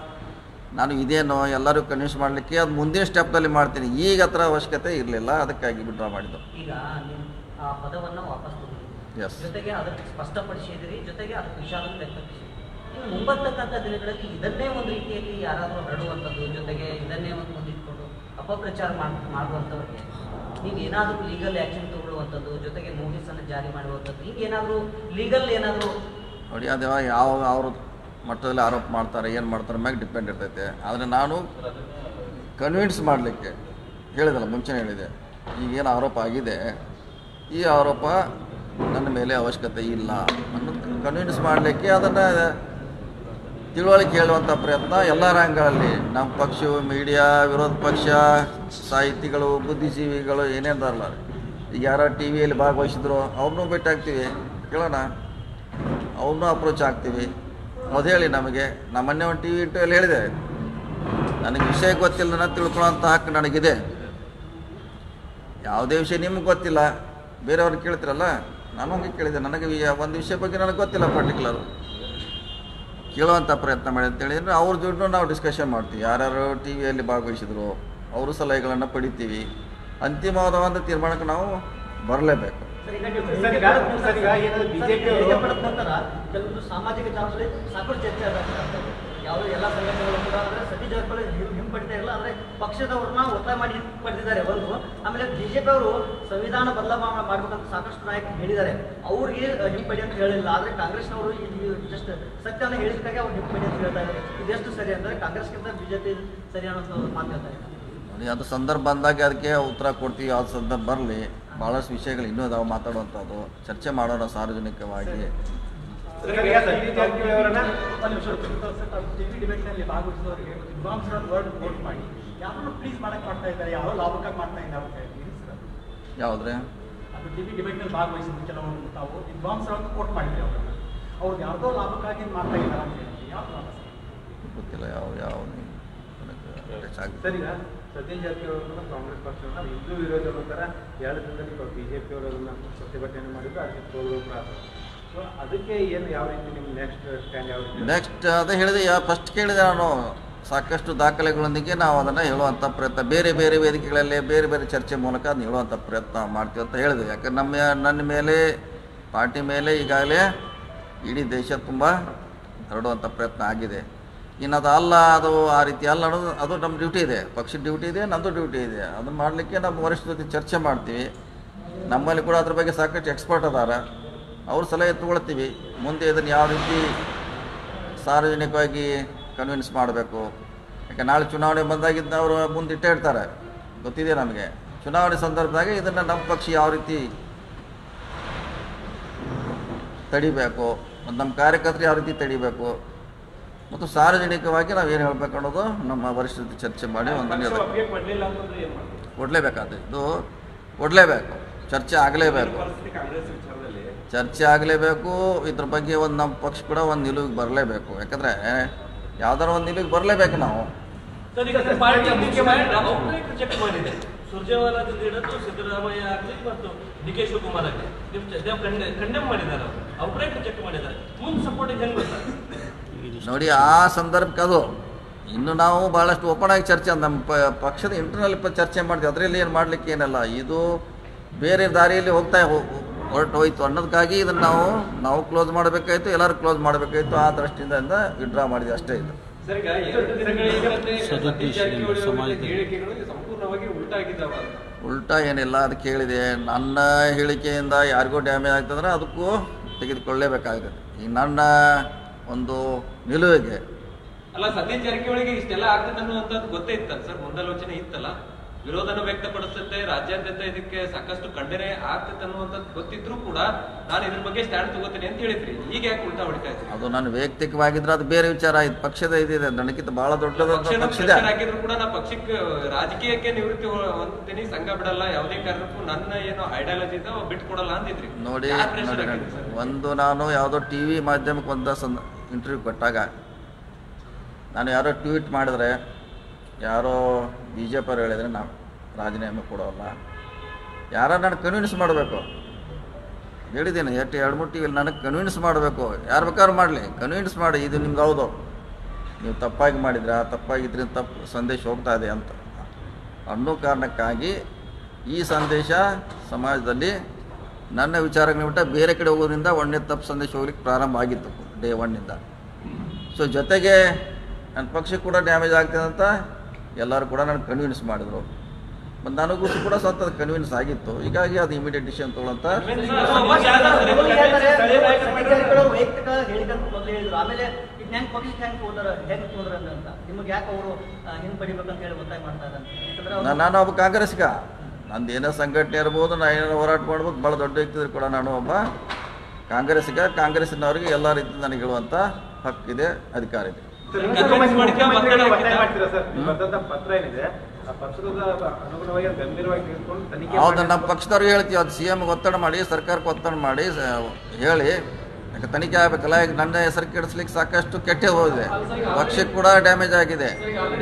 ನಾನು ಇದೇನೋ ಎಲ್ಲರೂ ಕನ್ವಿನ್ಸ್ ಮಾಡಲಿಕ್ಕೆ ಅದು ಮುಂದಿನ ಸ್ಟೆಪ್ನಲ್ಲಿ ಮಾಡ್ತೀನಿ ಈಗ ಹತ್ರ ಅವಶ್ಯಕತೆ ಇರಲಿಲ್ಲ ಅದಕ್ಕಾಗಿ ವಿಡ್ರಾ ಮಾಡಿದ್ದು ಈಗ ನೀವು ಆ ಪದವನ್ನು ವಾಪಸ್ ತಗೊಂಡಿದ್ದೀರಿ Yes. ಜೊತೆಗೆ ಅದಕ್ಕೆ ಸ್ಪಷ್ಟಪಡಿಸಿದಿರಿ ಜೊತೆಗೆ ಅದಕ್ಕೆ ವಿಷಾದ ವ್ಯಕ್ತಪಡಿಸಿದ್ರಿ ಇನ್ನು ಮುಂಬರ್ತಕ್ಕಂಥ ದಿನಗಳಲ್ಲಿ ಇದನ್ನೇ ಒಂದು ರೀತಿಯಲ್ಲಿ ಯಾರಾದರೂ ಹರಡುವಂಥದ್ದು ಜೊತೆಗೆ ಇದನ್ನೇ ಒಂದು ಮುಂದಿಟ್ಕೊಂಡು ಅಪಪ್ರಚಾರ ಮಾಡ್ ಮಾಡುವಂಥವ್ರಿಗೆ ನೀವು ಏನಾದರೂ ಲೀಗಲ್ ಆ್ಯಕ್ಷನ್ ತಗೊಳ್ಳುವಂಥದ್ದು ಜೊತೆಗೆ ನೋಟಿಸನ್ನು ಜಾರಿ ಮಾಡುವಂಥದ್ದು ಈಗ ಏನಾದರೂ ಲೀಗಲ್ ಏನಾದರೂ ನೋಡಿ ಅದು ಯಾವ ಅವ್ರ ಮಟ್ಟದಲ್ಲಿ ಆರೋಪ ಮಾಡ್ತಾರೆ ಏನು ಮಾಡ್ತಾರೆ ಮ್ಯಾಗ ಡಿಪೆಂಡ್ ಇರ್ತೈತೆ ಆದರೆ ನಾನು ಕನ್ವಿನ್ಸ್ ಮಾಡಲಿಕ್ಕೆ ಹೇಳಿದಲ್ಲ ಮುಂಚೆನೇ ಹೇಳಿದೆ ಈಗೇನು ಆರೋಪ ಆಗಿದೆ ಈ ಆರೋಪ ನನ್ನ ಮೇಲೆ ಅವಶ್ಯಕತೆ ಇಲ್ಲ ಅನ್ನೋದು ಕನ್ವಿನ್ಸ್ ಮಾಡಲಿಕ್ಕೆ ಅದನ್ನು ತಿಳುವಳಿಕೆ ಹೇಳುವಂಥ ಪ್ರಯತ್ನ ಎಲ್ಲ ರಂಗಗಳಲ್ಲಿ ನಮ್ಮ ಪಕ್ಷ ಮೀಡಿಯಾ ವಿರೋಧ ಪಕ್ಷ ಸಾಹಿತಿಗಳು ಬುದ್ಧಿಜೀವಿಗಳು ಏನೇನಲ್ಲ ಈಗ ಯಾರು ಟಿ ವಿಯಲ್ಲಿ ಭಾಗವಹಿಸಿದ್ರು ಅವ್ರನ್ನೂ ಭೇಟಿಯಾಗ್ತೀವಿ ಕೇಳೋಣ ಅವ್ರನ್ನೂ ಅಪ್ರೋಚ್ ಆಗ್ತೀವಿ ಅದು ಹೇಳಿ ನಮಗೆ ನಮ್ಮ ಮೊನ್ನೆ ಒಂದು ಟಿ ವಿ ಇಂಟರ್ವ್ಯೂಲ್ಲಿ ಹೇಳಿದೆ ನನಗೆ ವಿಷಯ ಗೊತ್ತಿಲ್ಲ ನನ್ನ ತಿಳ್ಕೊಳ್ಳೋಂಥ ಹಕ್ಕು ನನಗಿದೆ ಯಾವುದೇ ವಿಷಯ ನಿಮ್ಗೆ ಗೊತ್ತಿಲ್ಲ ಬೇರೆಯವ್ರು ಕೇಳ್ತಿರಲ್ಲ ನಾನು ಹಂಗೆ ಕೇಳಿದೆ ನನಗೆ ವಿ- ಒಂದು ವಿಷಯ ಬಗ್ಗೆ ನನಗೆ ಗೊತ್ತಿಲ್ಲ ಪರ್ಟಿಕ್ಯುಲರ್ ಕೇಳುವಂಥ ಪ್ರಯತ್ನ ಮಾಡಿ ಅಂತ ಹೇಳಿದ್ರೆ ಅವ್ರ ಜೊತೆ ನಾವು ಡಿಸ್ಕಷನ್ ಮಾಡ್ತೀವಿ ಯಾರ್ಯಾರು ಟಿ ವಿಯಲ್ಲಿ ಭಾಗವಹಿಸಿದ್ರು ಅವರು ಸಲಹೆಗಳನ್ನು ಪಡಿತೀವಿ ಅಂತಿಮವಾದ ಒಂದು ತೀರ್ಮಾನಕ್ಕೆ ನಾವು ಬರಲೇಬೇಕು ಸರ್, ಈಗ ನೀವು ಸರ್, ಈಗ- ಸರ್, ಈಗ ಏನಾದ್ರು ಸರ್, BJP ಹೇಳಿಕೆ ಅವರು- ಪಡೆದ ನಂತರ ಕೆಲವೊಂದು ಸಾಮಾಜಿಕ ಜಾಲತಾಣದಲ್ಲಿ ಸಾಕಷ್ಟು ಚರ್ಚೆ ಆದಾಗ ಯಾವ ಎಲ್ಲ ಸಂಘಟನೆಗಳು ಕೂಡ ಅಂದ್ರೆ ಸತೀಶ್ ಜಾರಕಿಹೊಳಿ ಹಿಂ- ಹಿಂಪಡಿತಾ ಇಲ್ಲ ಅಂದ್ರೆ ಪಕ್ಷದವ್ರನ್ನ ಒತ್ತಾಯ ಮಾಡಿ ಹಿಂಪಡೆದಿದ್ದಾರೆ ಒಂದು ಆಮೇಲೆ ಬಿಜೆಪಿ ಅವರು ಸಂವಿಧಾನ ಬದಲಾವಣೆ ಮಾಡ್ಬೇಕಂತ ಸಾಕಷ್ಟು ನಾಯಕರು ಹೇಳಿದ್ದಾರೆ ಅವ್ರಿಗೆ ಹಿಂಪಡಿ ಅಂತ ಹೇಳಿಲ್ಲ ಆದ್ರೆ ಕಾಂಗ್ರೆಸ್ನವರು ಜಸ್ಟ್ ಸತ್ಯವನ್ನು ಹೇಳಿದಕ್ಕಾಗಿ ಅವ್ರು ಹಿಂಪಡಿ ಅಂತ ಹೇಳ್ತಾ ಇದ್ದಾರೆ ಇದೆಷ್ಟು ಸರಿ ಅಂದ್ರೆ ಕಾಂಗ್ರೆಸ್ಗಿಂತ ಬಿಜೆಪಿ ಸರಿ ಅನ್ನೋ ಮಾತು ಹೇಳ್ತಾ ಇದ್ದಾರೆ ನೋಡಿ ಅದು ಸಂದರ್ಭ ಬಂದಾಗ ಅದಕ್ಕೆ ಉತ್ತರ ಕೊಡ್ತೀವಿ ಯಾವ್ದು ಸಂದರ್ಭ ಬರಲಿ ಭಾಳಷ್ಟು ವಿಷಯಗಳು ಇನ್ನೂ ಇದಾವೆ ಮಾತಾಡುವಂಥದ್ದು ಚರ್ಚೆ ಮಾಡೋಣ ಸಾರ್ವಜನಿಕವಾಗಿ ಸರ್, ಈಗ ಸತೀಶ್ ಜಾರಕಿಹೊಳಿ ಅವರನ್ನ ಟಿವಿ ಡಿಬೇಟ್ನಲ್ಲಿ ಭಾಗವಹಿಸಿದವರಿಗೆ ವಿದ್ವಾಂಸರ ವರ್ಡ್ ವೋಟ್ ಮಾಡಿ ಯಾರನ್ನು ಪ್ಲೀಸ್ ಮಾಡಕ್ ಮಾಡ್ತಾ ಇದ್ದಾರೆ ಯಾವ ಲಾಭಕ್ಕಾಗಿ ಮಾಡ್ತಾ ಇದ್ದಾರೆ ಅಂತ ಹೇಳಿ ಏನು ಸರ್ ಅದು? ಯಾವುದ್ರೆ ಅದು ಟಿವಿ ಡಿಬೇಟ್ನಲ್ಲಿ ಭಾಗವಹಿಸಿದ ಕೆಲವೊಂದು ತಾವು ವಿದ್ವಾಂಸರನ್ನು ಕೋಟ್ ಮಾಡಿದ್ರಿ ಅವ್ರನ್ನ ಅವ್ರದ್ದು ಯಾವುದೋ ಲಾಭಕ್ಕಾಗಿ ಮಾಡ್ತಾ ಇದ್ದಾರೆ ಅಂತ ಹೇಳಿ ಯಾವ ಲಾಭ ಸರ್? ಗೊತ್ತಿಲ್ಲ ಯಾವ ಯಾವ ನನಗೆ ಟಚ್ ಆಗಿದೆ ಸರ್ ಈಗ ಸತೀಶ್ ಜಾರಕಿಹೊಳಿ ಅವರನ್ನ ಕಾಂಗ್ರೆಸ್ ಪಕ್ಷವನ್ನ ಹಿಂದೂ ವಿರೋಧದ ಥರ ಎರಡು ದಿನದಲ್ಲಿ ಬಿಜೆಪಿ ಅವರನ್ನ ಪ್ರತಿಭಟನೆ ಮಾಡಿದ್ರು ಅದಕ್ಕೆ ಸೋಲು ಪ್ರಾರಂಭ ಸೊ ಅದಕ್ಕೆ ಏನು ಯಾವ ರೀತಿ ನಿಮ್ಮ ನೆಕ್ಸ್ಟ್ ಸ್ಟ್ಯಾಂಡ್ ಯಾವ ರೀತಿ ನೆಕ್ಸ್ಟ್ ಅದೇ ಹೇಳಿದೆ ಯಾ ಫಸ್ಟ್ ಕೇಳಿದೆ ನಾನು ಸಾಕಷ್ಟು ದಾಖಲೆಗಳೊಂದಿಗೆ ನಾವು ಅದನ್ನು ಹೇಳುವಂಥ ಪ್ರಯತ್ನ ಬೇರೆ ಬೇರೆ ವೇದಿಕೆಗಳಲ್ಲಿ ಬೇರೆ ಬೇರೆ ಚರ್ಚೆ ಮೂಲಕ ಅದನ್ನ ಹೇಳುವಂಥ ಪ್ರಯತ್ನ ಮಾಡ್ತೀವಿ ಅಂತ ಹೇಳಿದೆ ಯಾಕಂದ್ರೆ ನಮ್ಮ ನನ್ನ ಮೇಲೆ ಪಾರ್ಟಿ ಮೇಲೆ ಈಗಾಗಲೇ ಇಡೀ ದೇಶ ತುಂಬ ಹರಡುವಂಥ ಪ್ರಯತ್ನ ಆಗಿದೆ ಇನ್ನು ಅದು ಅಲ್ಲ ಅದು ಆ ರೀತಿ ಅಲ್ಲ ಅನ್ನೋದು ಅದು ನಮ್ಮ ಡ್ಯೂಟಿ ಇದೆ ಪಕ್ಷದ ಡ್ಯೂಟಿ ಇದೆ ನಮ್ಮದು ಡ್ಯೂಟಿ ಇದೆ ಅದನ್ನು ಮಾಡಲಿಕ್ಕೆ ನಮ್ಮ ವರಿಷ್ಠ ಜೊತೆ ಚರ್ಚೆ ಮಾಡ್ತೀವಿ ನಮ್ಮಲ್ಲಿ ಕೂಡ ಅದ್ರ ಬಗ್ಗೆ ಸಾಕಷ್ಟು ಎಕ್ಸ್ಪರ್ಟ್ ಅದಾರ ಅವ್ರ ಸಲಹೆ ತಗೊಳ್ತೀವಿ ಮುಂದೆ ಇದನ್ನು ಯಾವ ರೀತಿ ಸಾರ್ವಜನಿಕವಾಗಿ ಕನ್ವಿನ್ಸ್ ಮಾಡಬೇಕು ಯಾಕೆ ನಾಳೆ ಚುನಾವಣೆ ಬಂದಾಗಿದ್ದ ಅವರು ಮುಂದೆ ಇಟ್ಟೇ ಇಡ್ತಾರೆ ಗೊತ್ತಿದೆ ನಮಗೆ ಚುನಾವಣೆ ಸಂದರ್ಭದಾಗ ಇದನ್ನು ನಮ್ಮ ಪಕ್ಷ ಯಾವ ರೀತಿ ತಡಿಬೇಕು ಮತ್ತು ನಮ್ಮ ಕಾರ್ಯಕರ್ತರು ಯಾವ ರೀತಿ ತಡಿಬೇಕು ಮತ್ತು ಸಾರ್ವಜನಿಕವಾಗಿ ನಾವು ಏನು ಹೇಳಬೇಕು ಅನ್ನೋದು ನಮ್ಮ ವರಿಷ್ಠರ ಜೊತೆ ಚರ್ಚೆ ಮಾಡಿ ಒಂದು ಪಕ್ಷ ನಿರ್ಧಾರ ಒಪ್ಪಿಗೆ ಕೊಡ್ಲಿಲ್ಲ ಅಂತಂದ್ರೆ ಏನ್ ಮಾಡ್ತೀವಿ ಕೊಡಲೇಬೇಕಾದ್ರೆ ಇದು ಕೊಡಲೇಬೇಕು ಚರ್ಚೆ ಆಗಲೇಬೇಕು ಪರಿಸ್ಥಿತಿ ಕಾಂಗ್ರೆಸ್ ವಿಚಾರದಲ್ಲಿ ಚರ್ಚೆ ಆಗಲೇಬೇಕು ಇದ್ರ ಬಗ್ಗೆ ಒಂದು ನಮ್ಮ ಪಕ್ಷ ಕೂಡ ಒಂದು ನಿಲುವಿಗೆ ಬರಲೇಬೇಕು ಯಾಕಂದರೆ ಯಾವ್ದಾರ ಒಂದು ನಿಲುವಿಗೆ ಬರಲೇಬೇಕು ನಾವು ಸರ್ ಈಗ ಪಾರ್ಟಿ ಮುಖ್ಯಮಂತ್ರಿ ಔಟ್ರೇಟ್ ರಿಜೆಕ್ಟ್ ಮಾಡಿದೆ ಸುರ್ಜೇವಾಲಾದಿಂದ ಹಿಡಿದು ಸಿದ್ದರಾಮಯ್ಯ ಆಗಲಿ ಮತ್ತು ಡಿ ಕೆ ಶಿವಕುಮಾರ್ ಆಗಲಿ ಕಂಡೆಮ್ ಮಾಡಿದ್ದಾರೆ ಅವರು ಔಟ್ರೇಟ್ ರಿಜೆಕ್ಟ್ ಮಾಡಿದ್ದಾರೆ ಮುಂದೆ ಸಪೋರ್ಟಿಗೆ ಹೆಂಗ್ ಗೊತ್ತಾರೆ ನೋಡಿ ಆ ಸಂದರ್ಭಕ್ಕೆ ಅದು ಇನ್ನು ನಾವು ಭಾಳಷ್ಟು ಓಪನ್ ಆಗಿ ಚರ್ಚೆ ನಮ್ಮ ಪ- ಪಕ್ಷದ ಇಂಟರ್ನಲ್ ಚರ್ಚೆ ಮಾಡ್ತೀವಿ ಅದರಲ್ಲಿ ಏನು ಮಾಡ್ಲಿಕ್ಕೆ ಏನಲ್ಲ ಇದು ಬೇರೆ ದಾರಿಯಲ್ಲಿ ಹೋಗ್ತಾ ಹೋ- ಹೊರಟು ಹೋಯ್ತು ಅನ್ನೋದಕ್ಕಾಗಿ ಇದನ್ನು ನಾವು ನಾವು ಕ್ಲೋಸ್ ಮಾಡಬೇಕಾಯ್ತು ಎಲ್ಲರೂ ಕ್ಲೋಸ್ ಮಾಡಬೇಕಾಯ್ತು ಆ ದೃಷ್ಟಿಯಿಂದ ವಿಡ್ರಾ ಮಾಡಿದ್ವಿ ಅಷ್ಟೇ ಇದು ಸರ್ ಈಗ ಎರಡು ದಿನಗಳ ಹಿಂದೆ ಸತೀಶ್ ಜಾರಕಿಹೊಳಿ ಅವರ ಹೇಳಿಕೆಗಳು ಸಂಪೂರ್ಣವಾಗಿ ಉಲ್ಟಾಗಿದ್ದಾವ ಉಲ್ಟಾ ಏನಿಲ್ಲ ಅದು ಕೇಳಿದೆ ನನ್ನ ಹೇಳಿಕೆಯಿಂದ ಯಾರಿಗೂ ಡ್ಯಾಮೇಜ್ ಆಗ್ತಂದ್ರೆ ಅದಕ್ಕೂ ತೆಗೆದುಕೊಳ್ಳಲೇಬೇಕಾಗುತ್ತೆ ಈ ನನ್ನ ಒಂದು ನಿಲುವಿಗೆ ಅಲ್ಲ ಸತೀಶ್ ಜಾರಕಿಹೊಳಿಗೆ ಇಷ್ಟೆಲ್ಲ ಆಗ್ತದೆ ಅನ್ನುವಂಥದ್ದು ಗೊತ್ತೇ ಇತ್ತಲ್ಲ ಸರ್ ಮುಂದಾಲೋಚನೆ ಇತ್ತಲ್ಲ ವಿರೋಧನ ವ್ಯಕ್ತಪಡಿಸುತ್ತೆ ರಾಜ್ಯಾದ್ಯಂತ ಇದಕ್ಕೆ ಸಾಕಷ್ಟು ಖಂಡನೆ ಆಗ್ತದೆ ಅನ್ನುವಂಥದ್ದು ಗೊತ್ತಿದ್ರು ಕೂಡ ನಾನು ಇದ್ರ ಬಗ್ಗೆ ಸ್ಟ್ಯಾಂಡ್ ತಗೋತೀನಿ ಅಂತ ಹೇಳಿದ್ರಿ ಈಗ ಯಾಕೆ ಉಲ್ಟಾ ಹೊಡಿತಾ ಇದ್ರಿ ಅದು ನಾನು ವೈಯಕ್ತಿಕವಾಗಿದ್ರೆ ಅದು ಬೇರೆ ವಿಚಾರ ಇದು ಪಕ್ಷದ ಇದಿದೆ ನನಗಿಂತ ಬಹಳ ದೊಡ್ಡದಂತ ಪಕ್ಷದ ಪಕ್ಷದ ಪ್ರೆಷರ್ ಹಾಕಿದ್ರು ಕೂಡ ನಾ ಪಕ್ಷಕ್ಕೆ ರಾಜಕೀಯಕ್ಕೆ ನಿವೃತ್ತಿ ಹೊ- ಹೊಂದ್ತೀನಿ ಸಂಘ ಬಿಡಲ್ಲ ಯಾವುದೇ ಕಾರಣಕ್ಕೂ ನನ್ನ ಏನೋ ಐಡಿಯಾಲಜಿ ಇದೆ ಅವು ಬಿಟ್ಕೊಡಲ್ಲ ಅಂತಿದ್ರಿ ನೋಡಿ ಯಾರ್ pressure ನೋಡಿ ಹಾಕಿದ್ರು ಸರ್? ಒಂದು ನಾನು ಯಾವುದೋ ಟಿ ವಿ ಮಾಧ್ಯಮಕ್ಕೆ ಒಂದು ಸಂದ ಇಂಟರ್ವ್ಯೂ ಕೊಟ್ಟಾಗ ನಾನು ಯಾರೋ ಟ್ವೀಟ್ ಮಾಡಿದ್ರೆ ಯಾರೋ ಬಿ ಜೆ ಪಿಯವ್ರು ಹೇಳಿದರೆ ನಾವು ರಾಜೀನಾಮೆ ಕೊಡೋಲ್ಲ ಯಾರೋ ನಾನು ಕನ್ವಿನ್ಸ್ ಮಾಡಬೇಕು ಹೇಳಿದ್ದೀನಿ ಎಷ್ಟು ಎರಡು ಮೂರು ಟಿ ವಿಲಿ ನನಗೆ ಕನ್ವಿನ್ಸ್ ಮಾಡಬೇಕು ಯಾರು ಬೇಕಾದ್ರೂ ಮಾಡಲಿ ಕನ್ವಿನ್ಸ್ ಮಾಡಿ ಇದು ನಿಮ್ದು ಹೌದು ನೀವು ತಪ್ಪಾಗಿ ಮಾಡಿದ್ರೆ ಆ ತಪ್ಪಾಗಿದ್ರಿಂದ ತಪ್ಪು ಸಂದೇಶ ಹೋಗ್ತಾ ಇದೆ ಅಂತ ಅನ್ನೋ ಕಾರಣಕ್ಕಾಗಿ ಈ ಸಂದೇಶ ಸಮಾಜದಲ್ಲಿ ನನ್ನ ವಿಚಾರಗಳನ್ನ ಬಿಟ್ಟ ಬೇರೆ ಕಡೆ ಹೋಗೋದ್ರಿಂದ ಒಳ್ಳೆ ತಪ್ಪು ಸಂದೇಶ ಹೋಗ್ಲಿಕ್ಕೆ ಪ್ರಾರಂಭ ಆಗಿತ್ತು ಡೇ ಒನ್ನಿಂದ ಸೊ ಜೊತೆಗೆ ನನ್ನ ಪಕ್ಷಕ್ಕೆ ಕೂಡ ಡ್ಯಾಮೇಜ್ ಆಗ್ತದೆ ಅಂತ ಎಲ್ಲರೂ ಕೂಡ ನನಗೆ ಕನ್ವಿನ್ಸ್ ಮಾಡಿದರು ಮತ್ತು ನನಗೂ ಕೂಡ ಸ್ವಲ್ಪ ಕನ್ವಿನ್ಸ್ ಆಗಿತ್ತು ಹೀಗಾಗಿ ಅದು ಇಮಿಡಿಯೇಟ್ ಡಿಸಿಷನ್ ತೊಗೊಳ್ಳೋಂಥ ವೈಯಕ್ತಿಕ ಹೇಳಿಕೆ ಅಂತ ಮೊದಲು ಹೇಳಿದ್ರು ಆಮೇಲೆ ಇದನ್ನ ಹೆಂಗ್ ಪಬ್ಲಿಕ್ ಹೆಂಗ್ ಹೋದ್ರ ಹೆಂಗ್ ಹೋದ್ರ ಅಂತ ನಿಮ್ಗೆ ಯಾಕೆ ಅವರು ಹಿಂಗ್ ಪಡಿಬೇಕಂತ ಹೇಳಿ ಒತ್ತಾಯ ಮಾಡ್ತಾ ಇದ್ದಾರೆ ಯಾಕಂದ್ರೆ ಅವ್ರು- ನಾನು ಒಬ್ಬ ಕಾಂಗ್ರೆಸ್ಗ ನಂದು ಏನೋ ಸಂಘಟನೆ ಇರ್ಬೋದು ನಾ ಏನೋ ಹೋರಾಟ ಮಾಡ್ಬೋದು ಭಾಳ ದೊಡ್ಡ ವ್ಯಕ್ತಿ ಇದ್ರು ಕೂಡ ನಾನು ಒಬ್ಬ ಕಾಂಗ್ರೆಸ್ಗ ಕಾಂಗ್ರೆಸ್ಸಿನವ್ರಿಗೆ ಎಲ್ಲ ರೀತಿ ನನಗೆ ಹೇಳುವಂಥ ಹಕ್ಕಿದೆ ಅಧಿಕಾರ ಇದೆ Convince ಮಾಡಿದ್ರೆ ಒತ್ತಡ ಹಾಕಿದ್ದ? ಮಾಡ್ತೀರಾ ಸರ್ ನೀವು ಬರೆದಂತ ಪತ್ರ ಏನಿದೆ ಆ ಪತ್ರದ ಅನುಗುಣವಾಗಿ ಅದು ಗಂಭೀರವಾಗಿ ತೆಗೆದುಕೊಂಡು ತನಿಖೆ ಹೌದು ಮಾಡಿ- ನಮ್ಮ ಪಕ್ಷದವ್ರಿಗೆ ಹೇಳ್ತೀವಿ ಅದು ಸಿ ಎಮ್ಗೆ ಒತ್ತಡ ಮಾಡಿ ಸರ್ಕಾರಕ್ಕೆ ಒತ್ತಡ ಮಾಡಿ ಸ- ಹೇಳಿ ಯಾಕೆ ತನಿಖೆ ಆಗಬೇಕಲ್ಲ ಈಗ ನನ್ನ ಹೆಸರು ಕೆಡಿಸ್ಲಿಕ್ಕೆ ಸಾಕಷ್ಟು ಕೆಟ್ಟ ಹೋಗಿದೆ ಪಕ್ಷಕ್ಕೆ ಕೂಡ ಡ್ಯಾಮೇಜ್ ಆಗಿದೆ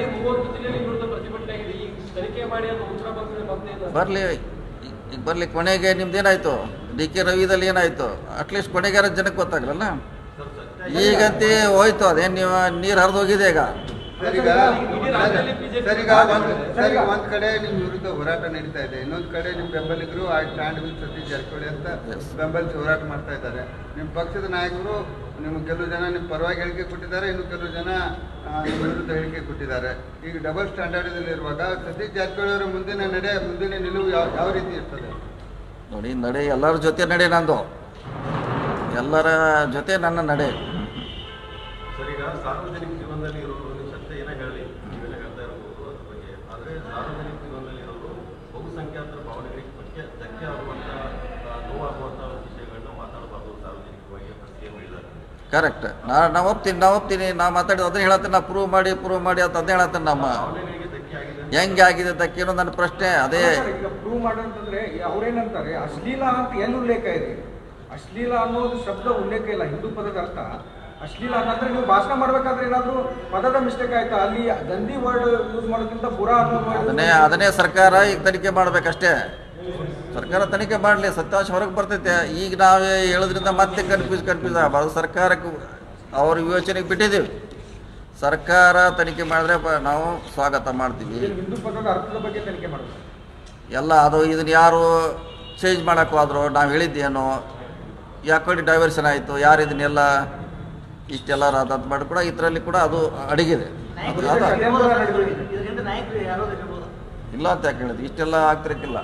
ಬರಲಿ ಈಗ ಬರಲಿ ಕೊನೆಗೆ ನಿಮ್ದು ಏನಾಯ್ತು ಡಿ ಕೆ ರವಿದಲ್ಲಿ ಏನಾಯ್ತು ಅಟ್ಲೀಸ್ಟ್ ಕೊನೆಗಾರ ಜನಕ್ಕೆ ಗೊತ್ತಾಗಲ್ಲ ಈಗಂತೂ ಹೋಯ್ತು ಅದೇನು ನೀವು ನೀರು ಹರಿದು ಹೋಗಿದೆ ಈಗ ಸರ್ ಈಗ ಸರ್ ಈಗ ಒಂದು ಸರ್ ಈಗ ಒಂದ್ ಕಡೆ ನಿಮ್ ವಿರುದ್ಧ ಹೋರಾಟ ನಡೀತಾ ಇದೆ ಇನ್ನೊಂದ್ ಕಡೆ ನಿಮ್ ಬೆಂಬಲಿಗರು I stand with Satish Jarkiholi ಅಂತ Yes. ಬೆಂಬಲಿಸಿ ಹೋರಾಟ ಮಾಡ್ತಾ ಇದ್ದಾರೆ ನಿಮ್ ಪಕ್ಷದ ನಾಯಕರು ನಿಮ್ಗೆ ಕೆಲವು ಜನ ನಿಮ್ ಪರವಾಗಿ ಹೇಳಿಕೆ ಕೊಟ್ಟಿದ್ದಾರೆ ಇನ್ನು ಕೆಲವು ಜನ ಆ, ನಿಮ್ ವಿರುದ್ಧ ಹೇಳಿಕೆ ಕೊಟ್ಟಿದ್ದಾರೆ ಈಗ ಡಬಲ್ ಸ್ಟ್ಯಾಂಡರ್ಡ್ ಇರುವಾಗ ಸತೀಶ್ ಜಾರಕಿಹೊಳಿ ಅವರ ಮುಂದಿನ ನಡೆ ಮುಂದಿನ ನಿಲುವು ಯಾವ ಯಾವ ರೀತಿ ಇರ್ತದೆ ನೋಡಿ ನಡೆ ಎಲ್ಲರ ಜೊತೆ ನಡೆ ನಂದು ಎಲ್ಲರ ಜೊತೆ ನನ್ನ ನಡೆ ಸರ್ ಈಗ ಸಾರ್ವಜನಿಕ ಜೀವನದಲ್ಲಿ ಇರೋರು ನೀವು ಸತ್ಯ ಏನೇ ಹೇಳಿ ನೀವೇನೇ ಹೇಳ್ತಾ ಇರ್ಬೋದು ಅದ್ರ ಬಗ್ಗೆ ಆದರೆ ಸಾರ್ವಜನಿಕ ಜೀವನದಲ್ಲಿ ಇರೋರು ಬಹುಸಂಖ್ಯಾತರ ಭಾವನೆಗಳಿಗೆ ಬಗ್ಗೆ ಧಕ್ಕೆ ಆಗುವಂಥ ಆ, ನೋವಾಗುವಂಥ ವಿಷಯಗಳನ್ನ ಮಾತಾಡಬಾರ್ದು ಸಾರ್ವಜನಿಕವಾಗಿ ಅಂತ ಸಿ ಎಂ ಹೇಳಿದ್ದಾರೆ ಕರೆಕ್ಟ್ ನಾ ನಾವು ಒಪ್ತೀನಿ ನಾವು ಒಪ್ತೀನಿ ನಾ ಮಾತಾಡಿದ ಅದನ್ನ ಹೇಳತ್ತೀನಿ ನಾ ಪ್ರೂವ್ ಮಾಡಿ ಪ್ರೂವ್ ಮಾಡಿ ಅಂತ ಅದೇ ಹೇಳತ್ತೀನಿ ನಮ್ಮ ಭಾವನೆಗಳಿಗೆ ಧಕ್ಕೆ ಆಗಿದೆ ಹೆಂಗೆ ಆಗಿದೆ ಅದಕ್ಕೇನೋ ನನ್ನ ಪ್ರಶ್ನೆ ಅದೇ ಈಗ ಪ್ರೂವ್ ಮಾಡಂತಂದ್ರೆ ಅವ್ರೇನಂತಾರೆ ಅಶ್ಲೀಲ ಅಂತ ಎಲ್ಲಿ ಉಲ್ಲೇಖ ಇದೆ ಅಶ್ಲೀಲ ಅನ್ನೋದು ಶಬ್ದ ಉಲ್ಲೇಖ ಇಲ್ಲ ಹಿಂದೂ ಪದದ ಅರ್ಥ ಅಶ್ಲೀಲ ಅಂತಂದ್ರೆ ನೀವು ಭಾಷಣ ಮಾಡ್ಬೇಕಾದ್ರೆ ಏನಾದ್ರು ಪದದ ಮಿಸ್ಟೇಕ್ ಆಯ್ತಾ ಅಲ್ಲಿ ಗಂದಿ ವರ್ಡ್ ಯೂಸ್ ಮಾಡೋಕ್ಕಿಂತ ಬುರಾ ಅನ್ನೋ word ಅದನ್ನೇ ಅದನ್ನೇ ಸರ್ಕಾರ ಈಗ ತನಿಖೆ ಮಾಡ್ಬೇಕಷ್ಟೇ ಸರ್ಕಾರ ತನಿಖೆ ಮಾಡಲಿ ಸತ್ಯಾಂಶ ಹೊರಗೆ ಬರ್ತೈತೆ ಈಗ ನಾವೇ ಹೇಳೋದ್ರಿಂದ ಮತ್ತೆ ಕನ್ಫ್ಯೂಸ್ ಕನ್ಫ್ಯೂಸ್ ಆಗಬಾರ್ದು ಸರ್ಕಾರಕ್ಕೆ ಅವ್ರ ವಿವೇಚನೆಗೆ ಬಿಟ್ಟಿದ್ದೀವಿ ಸರ್ಕಾರ ತನಿಖೆ ಮಾಡಿದ್ರೆ ಪ- ನಾವು ಸ್ವಾಗತ ಮಾಡ್ತೀವಿ ಇಲ್ಲಿ ಹಿಂದೂ ಪದದ ಅರ್ಥದ ಬಗ್ಗೆ ತನಿಖೆ ಮಾಡಬೇಕು ಎಲ್ಲ ಅದು ಇದನ್ನ ಯಾರು ಚೇಂಜ್ ಮಾಡಕ್ಕೆ ಹೋದ್ರು ನಾವು ಹೇಳಿದ್ದೇನು ಯಾಕಡೆ ಡೈವರ್ಷನ್ ಆಯಿತು ಯಾರು ಇದನ್ನೆಲ್ಲ ಇಷ್ಟೆಲ್ಲ ರದ್ದು ಮಾಡಿ ಕೂಡ ಇದರಲ್ಲಿ ಕೂಡ ಅದು ಅಡಗಿದೆ ಅದು ಅದು ಇದರಿಂದ ನಾಯಕರು ಯಾರೋ ಇರ್ಬೋದು ಇಲ್ಲ ಅಂತ ಯಾಕೆ ಹೇಳಿದ್ವಿ ಇಷ್ಟೆಲ್ಲ ಆಗ್ತಿರಕ್ಕಿಲ್ಲ